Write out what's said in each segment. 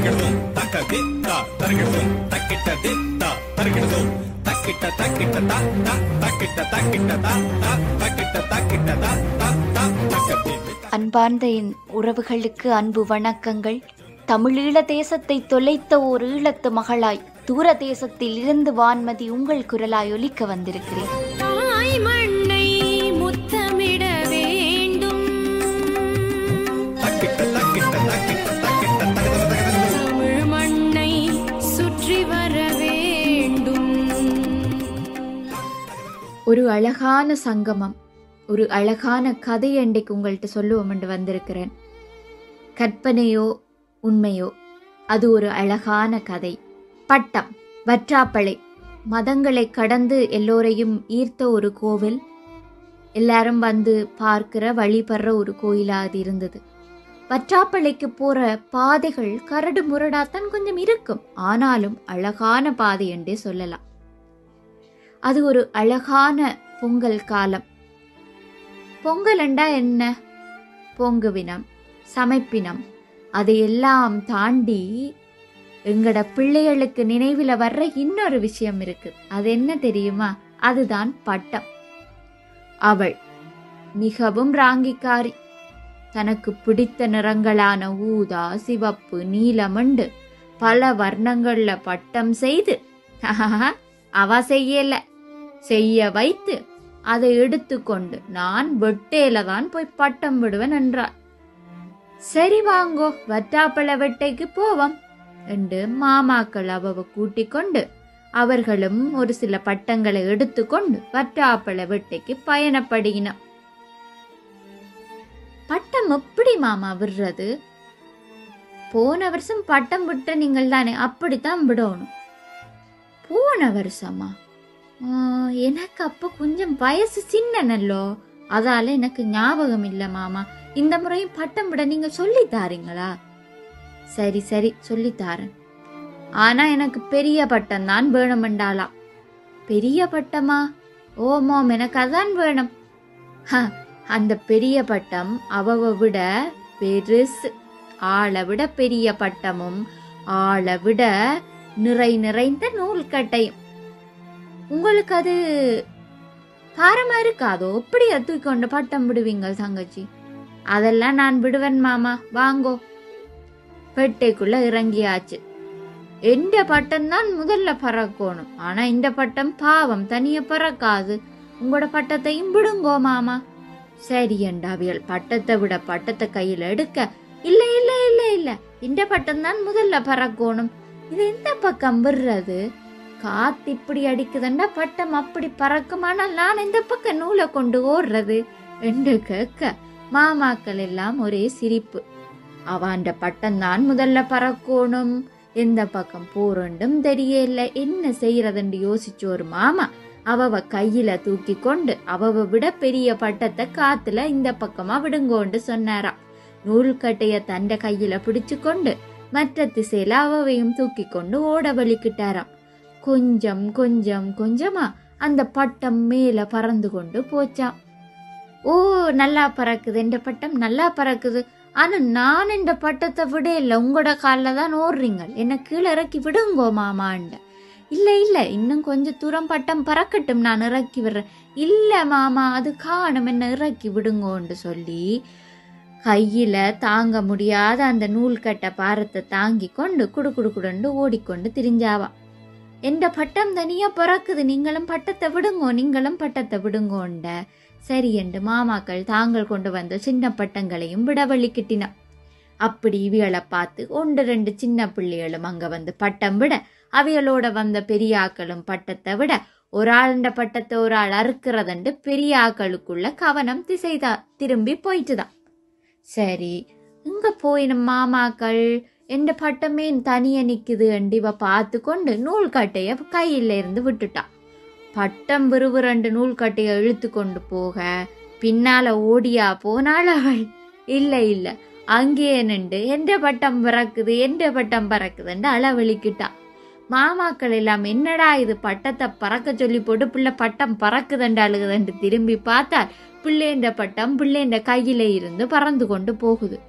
தருகிடுதும் தக்க தித்தா தருகிடுதும் தக்கிட்ட தித்தா தருகிடுதும் தக்கிட்ட தக்கிட்ட தா தா தக்கிட்ட தக்கிட்ட தா தா தக்கிட்ட தக்கிட்ட தா தா தா தக்க தித்தா அன்பார்ந்த என் உறவுகளுக்கு அன்பு வணக்கங்கள் தமிழீழ தேசத்தை தொலைத்த ஓர் ஈழத்து மகளாய் தூர தேசத்தில் இருந்து வான்மதி உங்கள் குரலாய் ஒலிக்க வந்திருக்கிறேன் தாய் மண்ணை முத்தமிட வேண்டும் தக்கிட்ட தக்கிட்ட தக்கிட்ட தக்கிட்ட தக்கிட்ட தக்கிட்ட தமிழ் மண்ணை சுற்றி வர வேண்டும் ஒரு அழகான சங்கமம் ஒரு அழகான கதை அன்றைக்கு உங்கள்கிட்ட சொல்லுவோம் என்று வந்திருக்கிறேன் கற்பனையோ உண்மையோ அது ஒரு அழகான கதை பட்டம் வற்றாப்பளை மதங்களை கடந்து எல்லோரையும் ஈர்த்த ஒரு கோவில் எல்லாரும் வந்து பார்க்கிற வழிபடுற ஒரு கோயிலா அது இருந்தது வற்றாப்பளைக்கு போற பாதைகள் கரடு முரடாத்தான் கொஞ்சம் இருக்கும் ஆனாலும் அழகான பாதை என்றே சொல்லலாம் அது ஒரு அழகான பொங்கல் காலம் பொங்கலண்டா என்ன பொங்குவினம் சமைப்பினம் அதையெல்லாம் தாண்டி எங்கட பிள்ளைகளுக்கு நினைவில் வர்ற இன்னொரு விஷயம் இருக்கு அது என்ன தெரியுமா அதுதான் பட்டம் அவள் மிகவும் ராங்கிக்காரி தனக்கு பிடித்த நிறங்களான ஊதா சிவப்பு நீலமண்டு பல வர்ணங்கள்ல பட்டம் செய்து அவ செய்யல செய்ய வைத்து அதை எடுத்துக்கொண்டு நான் வெட்டேல தான் போய் பட்டம் விடுவேன் என்றார் சரி வாங்கோ வட்டாப்பழ வெட்டைக்கு போவோம் என்று மாமாக்கள் அவவ கூட்டிக் கொண்டு அவர்களும் ஒரு சில பட்டங்களை எடுத்துக்கொண்டு வட்டாப்பழ வெட்டைக்கு பயணப்படுகினோம் பட்டம் எப்படி மாமா விடுறது போன வருஷம் பட்டம் விட்ட நீங்கள் தானே அப்படித்தான் விடணும் போன வருஷமா ஆ, எனக்கு அப்ப கொஞ்சம் வயசு சின்னனல்லோ அதால எனக்கு ஞாபகம் இல்ல மாமா இந்த முறையும் பட்டம் விட நீங்க சொல்லி தாரீங்களா சரி சரி சொல்லி தாரேன் ஆனா எனக்கு பெரிய பட்டம் தான் வேணுமெண்டாலாம் பெரிய பட்டமா ஓமோம் எனக்கு அதான் வேணும் ஹ, அந்த பெரிய பட்டம் அவவ விட பெருசு ஆளை விட பெரிய பட்டமும் ஆளை விட நிறை நிறைந்த நூல்கட்டையும் உங்களுக்கு அது பாரமா இருக்காதோ எப்படி தூக்கொண்டு பட்டம் விடுவீங்க தங்கச்சி அதெல்லாம் நான் விடுவேன் மாமா வாங்கோ பெட்டைக்குள்ள இறங்கியாச்சு எந்த பட்டம் தான் முதல்ல பறக்கணும் ஆனா இந்த பட்டம் பாவம் தனிய பறக்காது உங்களோட பட்டத்தையும் விடுங்கோ மாமா சரி அவியல் பட்டத்தை விட பட்டத்தை கையில எடுக்க இல்ல இல்ல இல்ல இல்ல இந்த பட்டம் தான் முதல்ல பறக்கணும் இது எந்த பக்கம் விடுறது காத்து இப்படி அடிக்குதுண்டா பட்டம் அப்படி பறக்கும் ஆனால் நான் இந்த பக்கம் நூலை கொண்டு ஓடுறது என்று கேட்க மாமாக்கள் எல்லாம் ஒரே சிரிப்பு அவாண்ட பட்டம் தான் முதல்ல பறக்கணும் எந்த பக்கம் போறண்டும் தெரியல என்ன செய்யறதுன்னு யோசிச்ச ஒரு மாமா அவவ கையில தூக்கி கொண்டு அவவ விட பெரிய பட்டத்தை காத்துல இந்த பக்கமா விடுங்கோண்டு சொன்னாராம் நூல்கட்டைய தண்ட கையில பிடிச்சு கொண்டு மற்ற திசையில அவவையும் தூக்கி கொண்டு ஓட வலிக்கிட்டாராம் கொஞ்சம் கொஞ்சம் கொஞ்சமா அந்த பட்டம் மேல பறந்து கொண்டு போச்சாம் ஓ நல்லா பறக்குது இந்த பட்டம் நல்லா பறக்குது ஆனா நான் இந்த பட்டத்தை விட இல்ல உங்களோட காலில் தான் ஓடுறீங்க என்ன கீழே இறக்கி விடுங்கோ மாமாண்ட இல்ல இல்ல இன்னும் கொஞ்சம் தூரம் பட்டம் பறக்கட்டும் நான் இறக்கி விடுறேன் இல்ல மாமா அது காணும் என்ன இறக்கி விடுங்கோன்னு சொல்லி கையில தாங்க முடியாத அந்த நூல்கட்ட பாரத்தை தாங்கி கொண்டு குடு குடு குடுண்டு ஓடிக்கொண்டு திரிஞ்சாவா எந்த பட்டம் தனியா பிறக்குது நீங்களும் பட்டத்தை விடுங்கோ நீங்களும் பட்டத்தை விடுங்கோண்ட சரி என்று மாமாக்கள் தாங்கள் கொண்டு வந்த சின்ன பட்டங்களையும் விடவழிக்கிட்டின அப்படி இவியலை பார்த்து ஒன்று ரெண்டு சின்ன பிள்ளைகளும் அங்க வந்து பட்டம் விட அவியலோட வந்த பெரிய ஆக்களும் பட்டத்தை விட ஒரு ஆளுண்ட பட்டத்தை ஒரு ஆள் அறுக்கிறதண்டு பெரிய ஆக்களுக்குள்ள கவனம் திசைதா திரும்பி போயிட்டுதான் சரி இங்க போயின மாமாக்கள் எந்த பட்டமே தனிய நிக்குது இவ பார்த்து கொண்டு நூல்கட்டைய கையில இருந்து விட்டுட்டா பட்டம் விறுவிரண்டு நூல்கட்டைய இழுத்து கொண்டு போக பின்னால ஓடியா போனாள் அவள் இல்ல இல்ல அங்கேயே நின்று எந்த பட்டம் பறக்குது எந்த பட்டம் பறக்குதுன்னு அளவழிக்கிட்டா மாமாக்கள் எல்லாம் என்னடா இது பட்டத்தை பறக்க சொல்லி போட்டு பிள்ளை பட்டம் பறக்குதண்டு அழுகுதண்டு திரும்பி பார்த்தால் பிள்ளைன்ற பட்டம் பிள்ளைன்ற கையில இருந்து பறந்து கொண்டு போகுது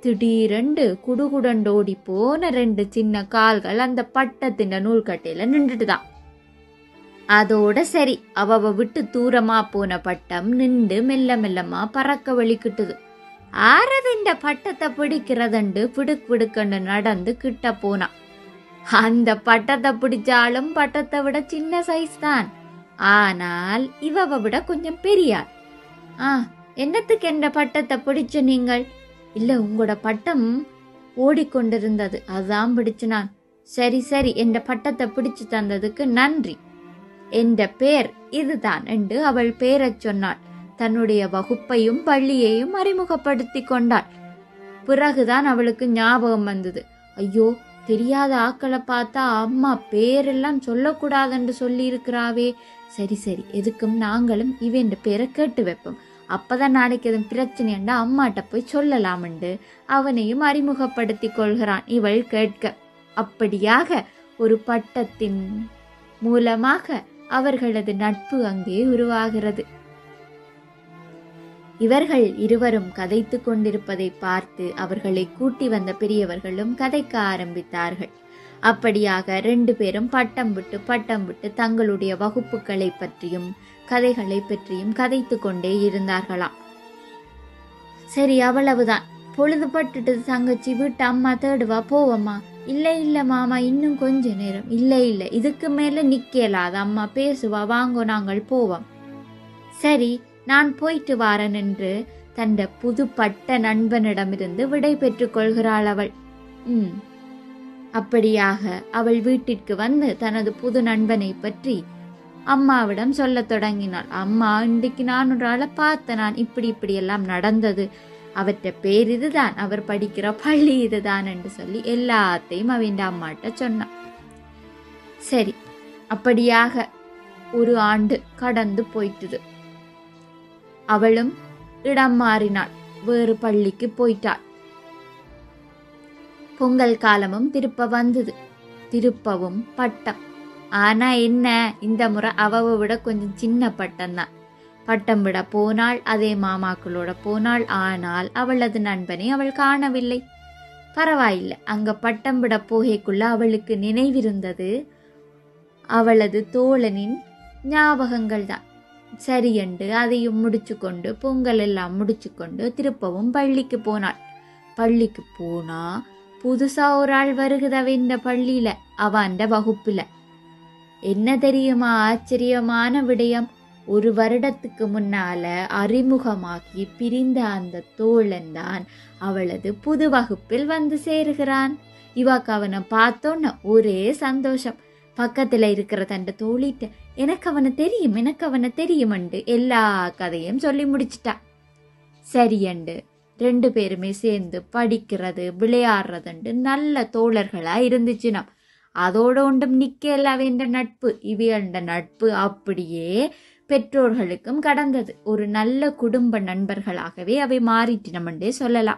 திடீரெண்டு குடுகுடண்டோடி போன ரெண்டு சின்ன கால்கள் அந்த பட்டத்தின் நூல்கட்டையில நின்றுட்டுதான் அதோட சரி அவ விட்டு தூரமா போன பட்டம் நின்று மெல்ல மெல்லமா பறக்க வலிக்கிட்டுது ஆறது இந்த பட்டத்தை பிடிக்கிறதுண்டு பிடுக் பிடுக்கண்டு நடந்து கிட்ட போனான் அந்த பட்டத்தை பிடிச்சாலும் பட்டத்தை விட சின்ன சைஸ் தான் ஆனால் இவவை விட கொஞ்சம் பெரியாள் ஆ என்னத்துக்கு என்ற பட்டத்தை பிடிச்ச நீங்கள் இல்ல உங்களோட பட்டம் ஓடிக்கொண்டிருந்தது அதான் பிடிச்சு நான் சரி சரி என்ற பட்டத்தை பிடிச்சு தந்ததுக்கு நன்றி என்ற பேர் இதுதான் என்று அவள் பேரச் சொன்னாள் தன்னுடைய வகுப்பையும் பள்ளியையும் அறிமுகப்படுத்தி கொண்டாள் பிறகுதான் அவளுக்கு ஞாபகம் வந்தது ஐயோ தெரியாத ஆக்களை பார்த்தா அம்மா பேரெல்லாம் சொல்லக்கூடாதுன்னு சொல்லி இருக்கிறாவே சரி சரி எதுக்கும் நாங்களும் இவன் பேரை கேட்டு வைப்போம் அப்பதான் நாளைக்கு எதுவும் பிரச்சனைண்டா அம்மாட்ட போய் சொல்லலாம்ண்டு அவனையும் அறிமுகப்படுத்தி கொள்கிறான் இவள் கேட்க அப்படியாக ஒரு பட்டத்தின் மூலமாக அவர்களது நட்பு அங்கே உருவாகிறது இவர்கள் இருவரும் கதைத்து கொண்டிருப்பதை பார்த்து அவர்களை கூட்டி வந்த பெரியவர்களும் கதைக்க ஆரம்பித்தார்கள் அப்படியாக ரெண்டு பேரும் பட்டம் விட்டு பட்டம் விட்டு தங்களுடைய வகுப்புகளை பற்றியும் கதைகளை பற்றியும் கதைத்து கொண்டே இருந்தார்களாம் சரி அவ்வளவுதான் பொழுது பட்டுட்டு தங்கச்சி வீட்டு அம்மா தேடுவா போவம்மா இல்ல இல்ல மாமா இன்னும் கொஞ்ச நேரம் இல்ல இல்ல இதுக்கு மேல நிக்கலாத அம்மா பேசுவா வாங்கோ நாங்கள் போவோம் சரி நான் போயிட்டு வாரன் என்று தந்த புதுப்பட்ட நண்பனிடமிருந்து விடை பெற்றுக் கொள்கிறாள் அவள் ம் அப்படியாக அவள் வீட்டிற்கு வந்து தனது புது நண்பனை பற்றி அம்மாவிடம் சொல்லத் தொடங்கினாள் அம்மா இன்றைக்கு நான் ஒரு ஆளை பார்த்தேன் நான் இப்படி இப்படி எல்லாம் நடந்தது அவற்ற பேர் இதுதான் அவர் படிக்கிற பள்ளி இதுதான் என்று சொல்லி எல்லாத்தையும் அவன் அம்மாட்ட சொன்னான் சரி அப்படியாக ஒரு ஆண்டு கடந்து போயிட்டுது அவளும் இடம் மாறினாள் வேறு பள்ளிக்கு போயிட்டாள் பொங்கல் காலமும் திருப்ப வந்தது திருப்பவும் பட்டம் ஆனா என்ன இந்த முறை அவவை விட கொஞ்சம் சின்ன பட்டம் தான் பட்டம் விட போனாள் அதே மாமாக்களோட போனாள் ஆனால் அவளது நண்பனை அவள் காணவில்லை பரவாயில்லை அங்க பட்டம் விட போகைக்குள்ள அவளுக்கு நினைவிருந்தது அவளது தோழனின் ஞாபகங்கள் தான் சரியண்டு அதையும் முடிச்சு கொண்டு பொங்கல் எல்லாம் முடிச்சு கொண்டு திருப்பவும் பள்ளிக்கு போனாள் பள்ளிக்கு போனா புதுசா ஒரு ஆள் வருகுதவ இந்த பள்ளியில அவ அந்த வகுப்புல என்ன தெரியுமா ஆச்சரியமான விடயம் ஒரு வருடத்துக்கு முன்னால அறிமுகமாகி பிரிந்த அந்த தோழன் தான் அவளது புது வகுப்பில் வந்து சேருகிறான் இவாக்கு அவனை பார்த்தோன்ன ஒரே சந்தோஷம் பக்கத்துல இருக்கிற தண்ட தோழிட்ட எனக்கு அவனை தெரியும் எனக்கு அவனை தெரியுமண்டு எல்லா கதையும் சொல்லி முடிச்சிட்டா சரியண்டு ரெண்டு பேருமே சேர்ந்து படிக்கிறது விளையாடுறதுண்டு நல்ல தோழர்களா இருந்துச்சுனாம் அதோட ஒன்றும் நிக்கல வேண்ட நட்பு இவையண்ட நட்பு அப்படியே பெற்றோர்களுக்கும் கடந்தது ஒரு நல்ல குடும்ப நண்பர்களாகவே அவை மாறிட்டினமண்டே சொல்லலாம்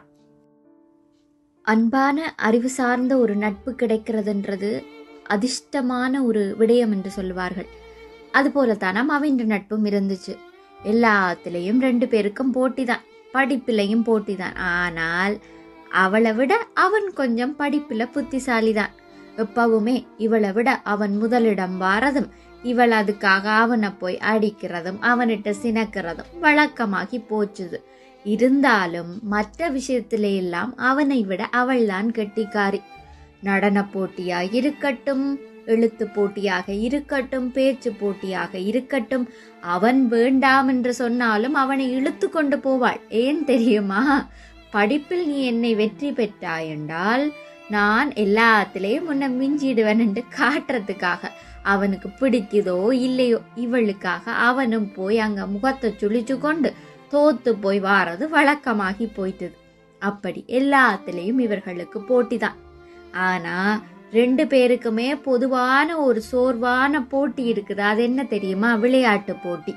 அன்பான அறிவு சார்ந்த ஒரு நட்பு கிடைக்கிறதுன்றது அதிர்ஷ்டமான ஒரு விடயம் என்று சொல்லுவார்கள் அதுபோலத்தானாம் அவன் நட்பும் இருந்துச்சு எல்லாத்துலேயும் ரெண்டு பேருக்கும் போட்டி தான் படிப்பிலையும் போட்டி தான் ஆனால் அவளை விட அவன் கொஞ்சம் படிப்புல புத்திசாலி தான் எப்பவுமே இவளை விட அவன் முதலிடம் வாரதும் இவள் அதுக்காக அவனை போய் அடிக்கிறதும் அவனிட்ட சினக்கிறதும் வழக்கமாகி போச்சுது இருந்தாலும் மற்ற விஷயத்திலே எல்லாம் அவனை விட அவள்தான் கெட்டிக்காரி நடன போட்டியாக இருக்கட்டும் எழுத்து போட்டியாக இருக்கட்டும் பேச்சு போட்டியாக இருக்கட்டும் அவன் வேண்டாம் என்று சொன்னாலும் அவனை இழுத்து கொண்டு போவாள் ஏன் தெரியுமா படிப்பில் நீ என்னை வெற்றி பெற்றாய் என்றால் நான் எல்லாத்திலையும் உன்னை மிஞ்சிடுவேன் என்று காட்டுறதுக்காக அவனுக்கு பிடிக்குதோ இல்லையோ இவளுக்காக அவனும் போய் அங்க முகத்தை சுழிச்சு கொண்டு தோத்து போய் வாரது வழக்கமாகி போயிட்டது அப்படி எல்லாத்திலையும் இவர்களுக்கு போட்டிதான் ஆனா ரெண்டு பேருக்குமே பொதுவான ஒரு சோர்வான போட்டி இருக்குது அது என்ன தெரியுமா விளையாட்டு போட்டி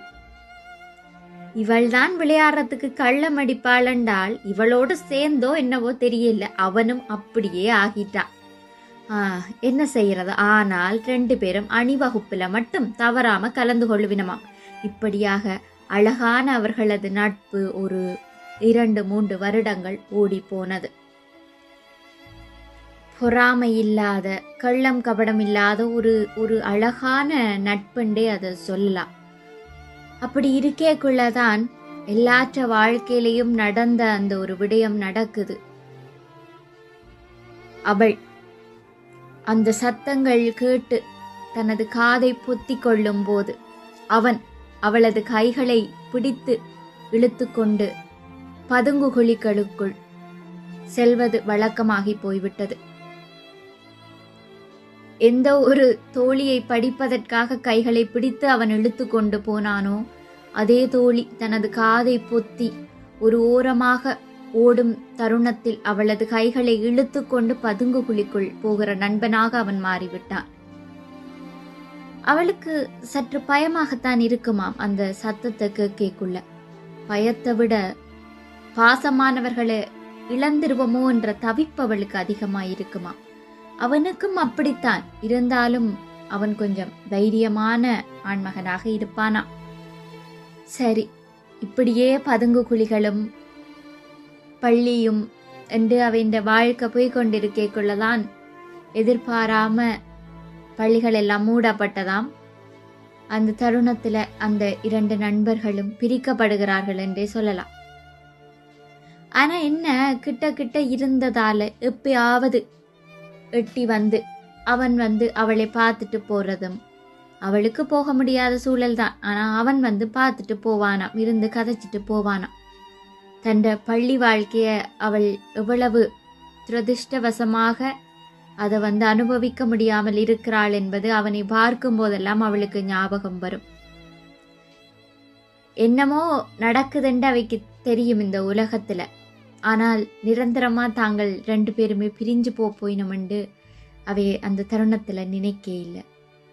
இவள்தான் விளையாடுறதுக்கு கள்ளம் அடிப்பாளண்டால் இவளோடு சேர்ந்தோ என்னவோ தெரியல அவனும் அப்படியே ஆகிட்டான் ஆஹ், என்ன செய்யறது ஆனால் ரெண்டு பேரும் அணிவகுப்புல மட்டும் தவறாம கலந்து கொள்ளுவினமாம் இப்படியாக அழகான அவர்களது நட்பு ஒரு இரண்டு மூன்று வருடங்கள் ஓடி போனது பொறாமை இல்லாத கள்ளம் கபடம் இல்லாத ஒரு ஒரு அழகான நட்புண்டே அதை சொல்லலாம் அப்படி இருக்கேக்குள்ளதான் எல்லாற்ற வாழ்க்கையிலையும் நடந்த அந்த ஒரு விடயம் நடக்குது அவள் அந்த சத்தங்கள் கேட்டு தனது காதை பொத்தி கொள்ளும் போது அவன் அவளது கைகளை பிடித்து இழுத்துக்கொண்டு பதுங்கு குழிகளுக்குள் செல்வது வழக்கமாகி போய்விட்டது எந்த ஒரு தோழியை படிப்பதற்காக கைகளை பிடித்து அவன் இழுத்து கொண்டு போனானோ அதே தோழி தனது காதை பொத்தி ஒரு ஓரமாக ஓடும் தருணத்தில் அவளது கைகளை இழுத்து கொண்டு பதுங்கு குழிக்குள் போகிற நண்பனாக அவன் மாறிவிட்டான் அவளுக்கு சற்று பயமாகத்தான் இருக்குமாம் அந்த சத்தத்தை கேட்குள்ள பயத்தை விட பாசமானவர்களை இழந்திருவோமோ என்ற தவிப்பு அவளுக்கு அதிகமாயிருக்குமா அவனுக்கும் அப்படித்தான் இருந்தாலும் அவன் கொஞ்சம் தைரியமான ஆண்மகனாக இருப்பானா சரி இப்படியே பதுங்கு குழிகளும் பள்ளியும் என்று அவன் வாழ்க்கை போய் கொண்டிருக்கேக்குள்ளதான் எதிர்பாராம பள்ளிகள் எல்லாம் மூடப்பட்டதாம் அந்த தருணத்துல அந்த இரண்டு நண்பர்களும் பிரிக்கப்படுகிறார்கள் என்றே சொல்லலாம் ஆனா என்ன கிட்ட கிட்ட இருந்ததால எப்பயாவது எட்டி வந்து அவன் வந்து அவளை பார்த்துட்டு போறதும் அவளுக்கு போக முடியாத சூழல் தான் ஆனா அவன் வந்து பார்த்துட்டு போவானாம் இருந்து கதைச்சிட்டு போவானாம் தன் பள்ளி வாழ்க்கைய அவள் எவ்வளவு துரதிருஷ்டவசமாக அதை வந்து அனுபவிக்க முடியாமல் இருக்கிறாள் என்பது அவனை பார்க்கும் போதெல்லாம் அவளுக்கு ஞாபகம் வரும் என்னமோ நடக்குதுன்னு அவைக்கு தெரியும் இந்த உலகத்துல ஆனால் நிரந்தரமா தாங்கள் ரெண்டு பேருமே பிரிஞ்சு போ போயினமெண்டு அவை அந்த தருணத்துல நினைக்க இல்லை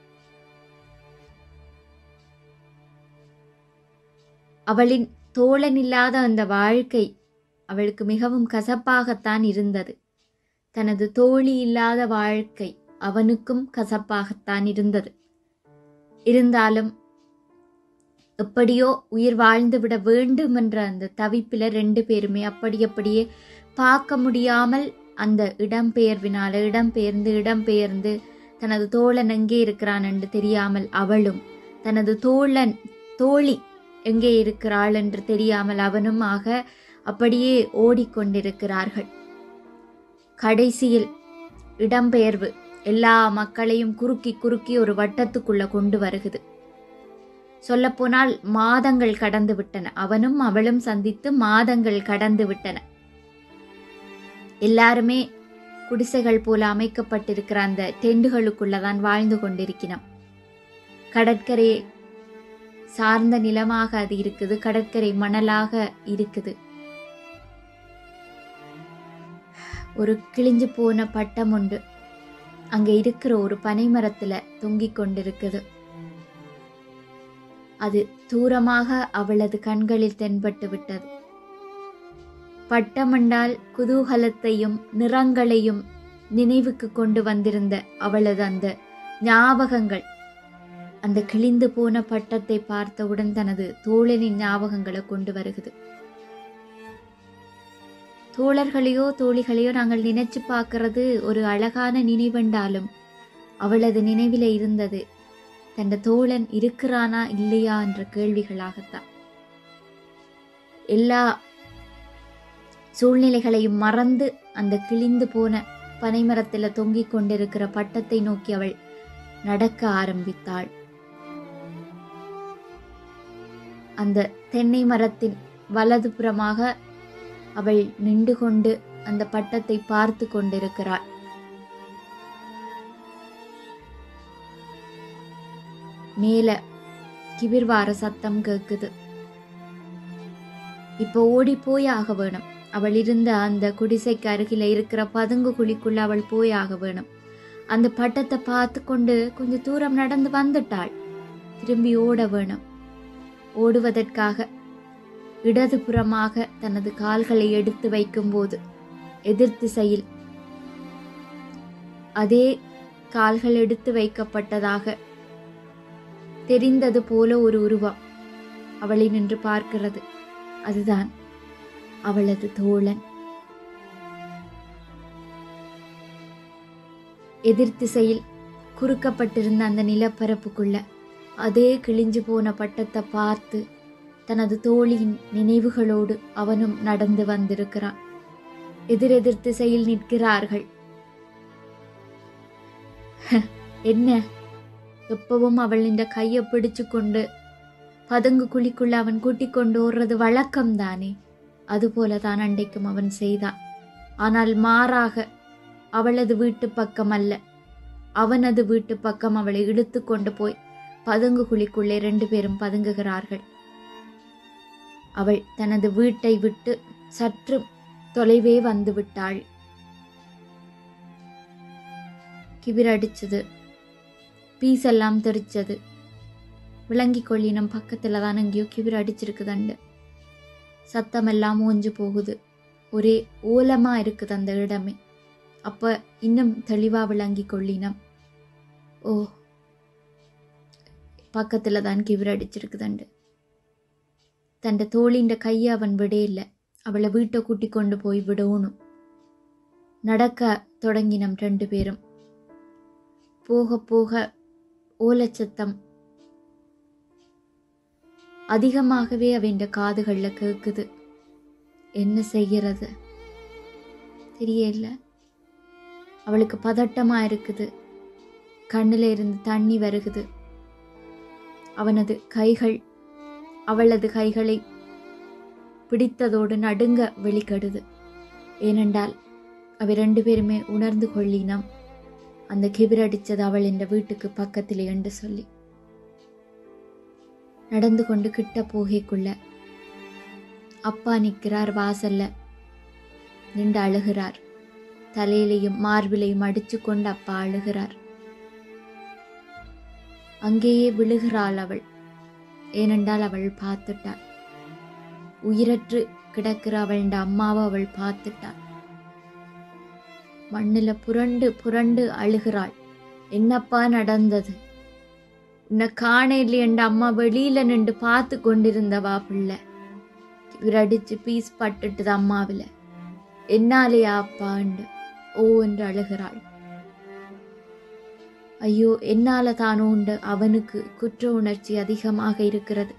அவளின் தோழன் இல்லாத அந்த வாழ்க்கை அவளுக்கு மிகவும் கசப்பாகத்தான் இருந்தது தனது தோழி இல்லாத வாழ்க்கை அவனுக்கும் கசப்பாகத்தான் இருந்தது இருந்தாலும் எப்படியோ உயிர் வாழ்ந்து விட வேண்டும் என்ற அந்த தவிப்பில ரெண்டு பேருமே அப்படி அப்படியே பார்க்க முடியாமல் அந்த இடம்பெயர்வினால இடம்பெயர்ந்து இடம்பெயர்ந்து தனது தோழன் எங்கே இருக்கிறான் என்று தெரியாமல் அவளும் தனது தோழன் தோழி எங்கே இருக்கிறாள் என்று தெரியாமல் அவனும் ஆக அப்படியே ஓடிக்கொண்டிருக்கிறார்கள் கடைசியில் இடம்பெயர்வு எல்லா மக்களையும் குறுக்கி குறுக்கி ஒரு வட்டத்துக்குள்ள கொண்டு வருகுது சொல்லப்போனால் மாதங்கள் கடந்து விட்டன அவனும் அவளும் சந்தித்து மாதங்கள் கடந்து விட்டன எல்லாருமே குடிசைகள் போல அமைக்கப்பட்டிருக்கிற அந்த டெண்டுகளுக்குள்ளதான் வாழ்ந்து கொண்டிருக்கிறோம் கடற்கரை சார்ந்த நிலமாக அது இருக்குது கடற்கரை மணலாக இருக்குது ஒரு கிழிஞ்சு போன பட்டம் உண்டு அங்க இருக்கிற ஒரு பனைமரத்துல தொங்கிக் கொண்டிருக்குது அது தூரமாக அவளது கண்களில் தென்பட்டு விட்டது பட்டமண்டால் குதூகலத்தையும் நிறங்களையும் நினைவுக்கு கொண்டு வந்திருந்த அவளது அந்த ஞாபகங்கள் அந்த கிழிந்து போன பட்டத்தை பார்த்தவுடன் தனது தோழனின் ஞாபகங்களை கொண்டு வருகுது தோழர்களையோ தோழிகளையோ நாங்கள் நினைச்சு பார்க்கறது ஒரு அழகான நினைவென்றாலும் அவளது நினைவில இருந்தது தன் தோழன் இருக்கிறானா இல்லையா என்ற கேள்விகளாகத்தான் எல்லா சூழ்நிலைகளையும் மறந்து அந்த கிழிந்து போன பனைமரத்தில் தொங்கிக் கொண்டிருக்கிற பட்டத்தை நோக்கி அவள் நடக்க ஆரம்பித்தாள் அந்த தென்னை மரத்தின் வலதுபுறமாக அவள் நின்று கொண்டு அந்த பட்டத்தை பார்த்து கொண்டிருக்கிறாள் மேல கிபிர்வார சத்தம் கேக்குது இப்போ ஓடி போய் ஆக வேணும் அவள் இருந்த அந்த குடிசைக்கு அருகில இருக்கிற பதுங்கு குழிக்குள்ள அவள் போய் ஆக வேணும் அந்த பட்டத்தை பார்த்து கொண்டு கொஞ்சம் தூரம் நடந்து வந்துட்டாள் திரும்பி ஓட வேணும் ஓடுவதற்காக இடதுபுறமாக தனது கால்களை எடுத்து வைக்கும்போது எதிர் திசையில் அதே கால்கள் எடுத்து வைக்கப்பட்டதாக தெரிந்தது போல ஒரு உருவம் அவளை நின்று பார்க்கிறது அதுதான் அவளது தோழன் எதிர் திசையில் குறுக்கப்பட்டிருந்த அந்த நிலப்பரப்புக்குள்ள அதே கிழிஞ்சு போன பட்டத்தை பார்த்து தனது தோழியின் நினைவுகளோடு அவனும் நடந்து வந்திருக்கிறான் எதிரெதிர் திசையில் நிற்கிறார்கள் என்ன எப்பவும் அவள் இந்த கையை பிடிச்சு கொண்டு பதுங்கு குழிக்குள்ள அவன் கூட்டிக் கொண்டு ஓடுறது வழக்கம்தானே அதுபோல தான் அண்டைக்கும் அவன் செய்தான் ஆனால் மாறாக அவளது வீட்டு பக்கம் அல்ல அவனது வீட்டு பக்கம் அவளை இழுத்து கொண்டு போய் பதுங்கு குழிக்குள்ளே ரெண்டு பேரும் பதுங்குகிறார்கள் அவள் தனது வீட்டை விட்டு சற்று தொலைவே வந்து விட்டாள் கிபிரடிச்சது பீஸெல்லாம் தெரிச்சது விளங்கி கொள்ளினம் பக்கத்துல தான் எங்கேயோ கிபிர் அடிச்சிருக்குதண்டு சத்தமெல்லாம் ஓஞ்சு போகுது ஒரே ஓலமா இருக்குது அந்த இடமே அப்ப இன்னும் தெளிவா விளங்கி கொள்ளினம் ஓ பக்கத்துல தான் கிபிர் அடிச்சிருக்குதண்டு தண்ட தோழின்ற கையை அவன் விடையில்லை அவளை வீட்டை கூட்டி கொண்டு போய் விடணும் நடக்க தொடங்கினம் ரெண்டு பேரும் போக போக ஓலச்சத்தம் அதிகமாகவே அவன் காதுகள்ல கேக்குது என்ன செய்கிறது தெரியல அவளுக்கு பதட்டமா இருக்குது கண்ணுல இருந்து தண்ணி வருகுது அவனது கைகள் அவளது கைகளை பிடித்ததோடு நடுங்க வெளிக்கடுது ஏனென்றால் அவை ரெண்டு பேருமே உணர்ந்து கொள்ளினம் அந்த கிபிர் அடிச்சது அவள் என்ற வீட்டுக்கு பக்கத்திலே என்று சொல்லி நடந்து கொண்டு கிட்ட போகைக்குள்ள அப்பா நிற்கிறார் வாசல்ல நின்று அழுகிறார் தலையிலையும் மார்பிலையும் அடிச்சு கொண்டு அப்பா அழுகிறார் அங்கேயே விழுகிறாள் அவள் ஏனென்றால் அவள் பார்த்துட்டாள் உயிரற்று கிடக்கிற அவள் அம்மாவை அவள் பார்த்துட்டாள் மண்ணுல புரண்டு புரண்டு அழுகிறாள் என்னப்பா நடந்தது உன்னை காண இல்லையண்ட அம்மா வெளியில நின்று பார்த்து கொண்டிருந்தவா பிள்ளை இவர் அடிச்சு பீஸ் பட்டுட்டுது அம்மாவில என்னாலேயா அப்பாண்டு ஓ என்று அழுகிறாள் ஐயோ என்னால தானோ உண்டு அவனுக்கு குற்ற உணர்ச்சி அதிகமாக இருக்கிறது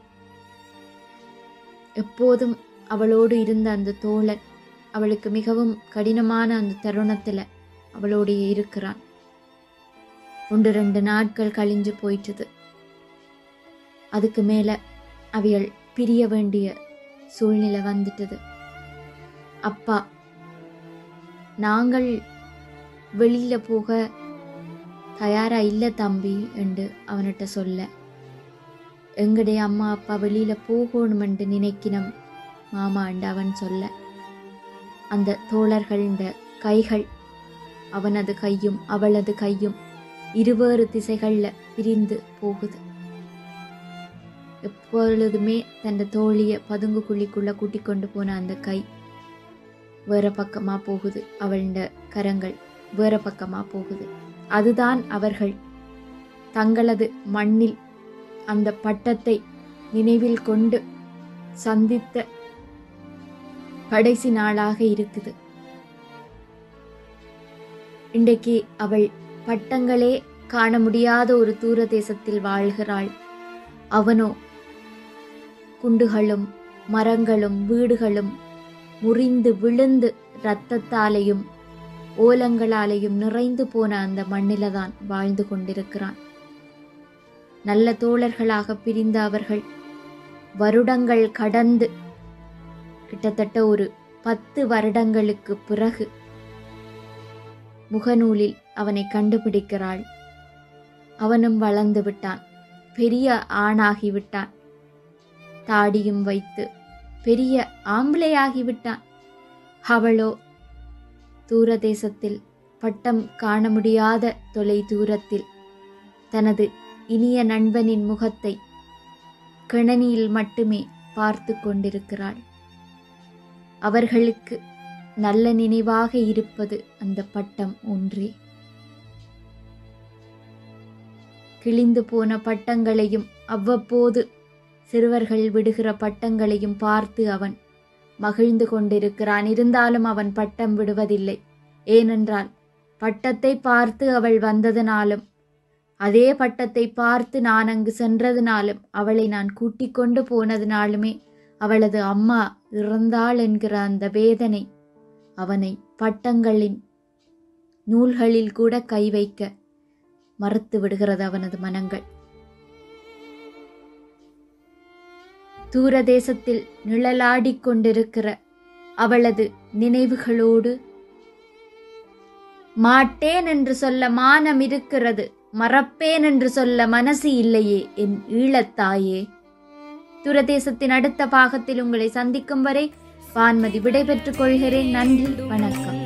எப்போதும் அவளோடு இருந்த அந்த தோழன் அவளுக்கு மிகவும் கடினமான அந்த தருணத்துல அவளோடைய இருக்கிறான் ஒன்று ரெண்டு நாட்கள் கழிஞ்சு போயிட்டது அதுக்கு மேல அவைகள் பிரிய வேண்டிய சூழ்நிலை வந்துட்டது அப்பா நாங்கள் வெளியில போக தயாரா இல்ல தம்பி என்று அவன்கிட்ட சொல்ல எங்களுடைய அம்மா அப்பா வெளியில போகணுமென்று நினைக்கினம் மாமா என்று அவன் சொல்ல அந்த தோழர்கள்ட கைகள் அவனது கையும் அவளது கையும் இருவேறு திசைகள்ல பிரிந்து போகுது எப்பொழுதுமே தன் தோழிய பதுங்கு குழிக்குள்ள கூட்டிக் கொண்டு போன அந்த கை வேற பக்கமா போகுது அவள்ட கரங்கள் வேற பக்கமா போகுது அதுதான் அவர்கள் தங்களது மண்ணில் அந்த பட்டத்தை நினைவில் கொண்டு சந்தித்த கடைசி நாளாக இருக்குது இன்றைக்கு அவள் பட்டங்களே காண முடியாத ஒரு தூர தேசத்தில் வாழ்கிறாள் அவனோ குண்டுகளும் மரங்களும் வீடுகளும் முறிந்து விழுந்து இரத்தத்தாலேயும் ஓலங்களாலேயும் நிறைந்து போன அந்த மண்ணிலதான் வாழ்ந்து கொண்டிருக்கிறான் நல்ல தோழர்களாக பிரிந்த அவர்கள் வருடங்கள் கடந்து கிட்டத்தட்ட ஒரு பத்து வருடங்களுக்கு பிறகு முகநூலில் அவனை கண்டுபிடிக்கிறாள் அவனும் வளர்ந்து விட்டான் பெரிய ஆணாகி விட்டான் தாடியும் வைத்து பெரிய ஆம்பளையாகி விட்டான் அவளோ தூரதேசத்தில் பட்டம் காண முடியாத தொலை தூரத்தில் தனது இனிய நண்பனின் முகத்தை கிணனியில் மட்டுமே பார்த்து கொண்டிருக்கிறாள் அவர்களுக்கு நல்ல நினைவாக இருப்பது அந்த பட்டம் ஒன்றே கிழிந்து போன பட்டங்களையும் அவ்வப்போது சிறுவர்கள் விடுகிற பட்டங்களையும் பார்த்து அவன் மகிழ்ந்து கொண்டிருக்கிறான் இருந்தாலும் அவன் பட்டம் விடுவதில்லை ஏனென்றால் பட்டத்தை பார்த்து அவள் வந்ததனாலும் அதே பட்டத்தை பார்த்து நான் அங்கு சென்றதினாலும் அவளை நான் கூட்டிக் கொண்டு போனதினாலுமே அவளது அம்மா இறந்தாள் என்கிற அந்த வேதனை அவனை பட்டங்களின் நூல்களில் கூட கை வைக்க மறுத்து விடுகிறது அவனது மனங்கள் தூரதேசத்தில் நிழலாடிக் கொண்டிருக்கிற அவளது நினைவுகளோடு மாட்டேன் என்று சொல்ல மானம் இருக்கிறது மறப்பேன் என்று சொல்ல மனசு இல்லையே என் ஈழத்தாயே துரதேசத்தின் அடுத்த பாகத்தில் உங்களை சந்திக்கும் வரை வான்மதி விடைபெற்றுக் கொள்கிறேன் நன்றி வணக்கம்